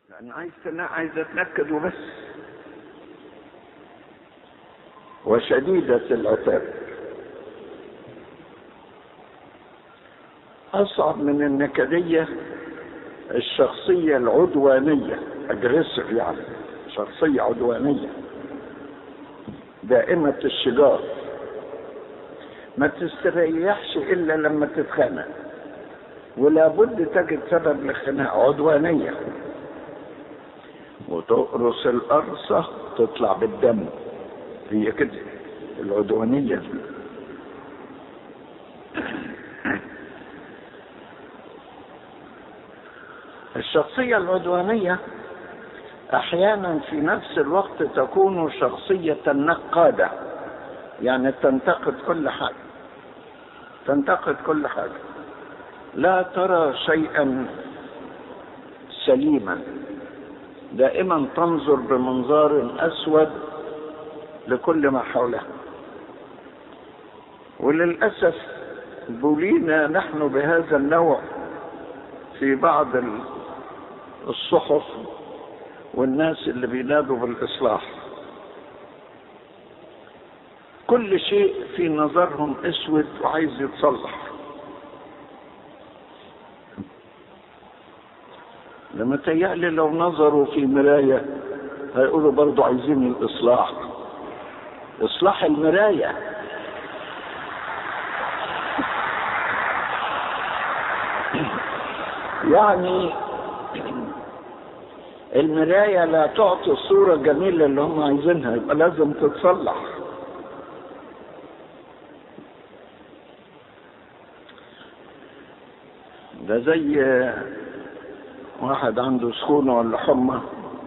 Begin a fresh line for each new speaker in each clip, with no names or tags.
لأن عايز تنا- عايز أتنكد وبس وشديدة العتاب أصعب من النكدية الشخصية العدوانية أجريسيف يعني شخصية عدوانية دائمة الشجار ما تستريحش إلا لما تتخانق ولا بد تجد سبب للخناق عدوانية وتقرص القرصة تطلع بالدم هي كده العدوانية دي الشخصية العدوانية أحيانا في نفس الوقت تكون شخصية نقادة يعني تنتقد كل حاجة تنتقد كل حاجة لا ترى شيئا سليما دائما تنظر بمنظار أسود لكل ما حولها وللأسف بولينا نحن بهذا النوع في بعض ال- الصحف والناس اللي بينادوا بالإصلاح كل شيء في نظرهم اسود وعايز يتصلح لما تيألي لو نظروا في مراية هيقولوا برضو عايزين الإصلاح إصلاح المراية يعني المراية لا تعطي الصورة الجميلة اللي هم عايزينها يبقى لازم تتصلح ده زي واحد عنده سخونة ولا حمى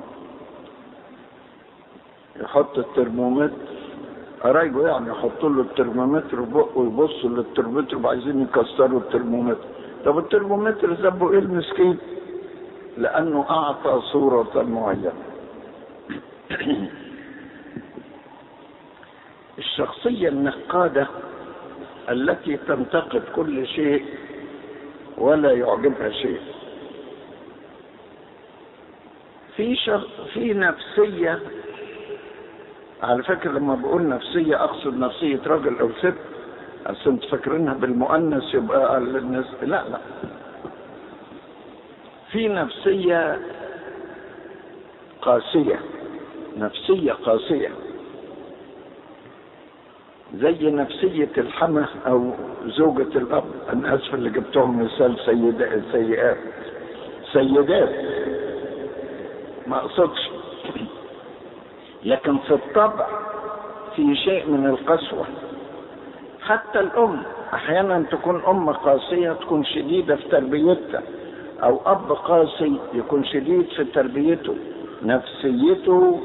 يحط الترمومتر قرايبه يعني يحطوا له الترمومتر في بقه ويبصوا للترمومتر وعايزين يكسروا الترمومتر طب الترمومتر ذنبه ايه المسكين؟ لأنه أعطى صورة معينة الشخصية النقادة التي تنتقد كل شيء ولا يعجبها شيء في شخ... في نفسية على فكرة لما بقول نفسية أقصد نفسية راجل أو ست أصل أنتوا فاكرينها بالمؤنث يبقى الناس لا لا في نفسية قاسية نفسية قاسية زي نفسية الحمى أو زوجة الأب أنا آسف اللي جبتهم مثال سيدات سيئات سيدات ما أقصدش لكن في الطبع في شيء من القسوة حتى الأم أحيانا تكون أم قاسية تكون شديدة في تربيتها أو أب قاسي يكون شديد في تربيته نفسيته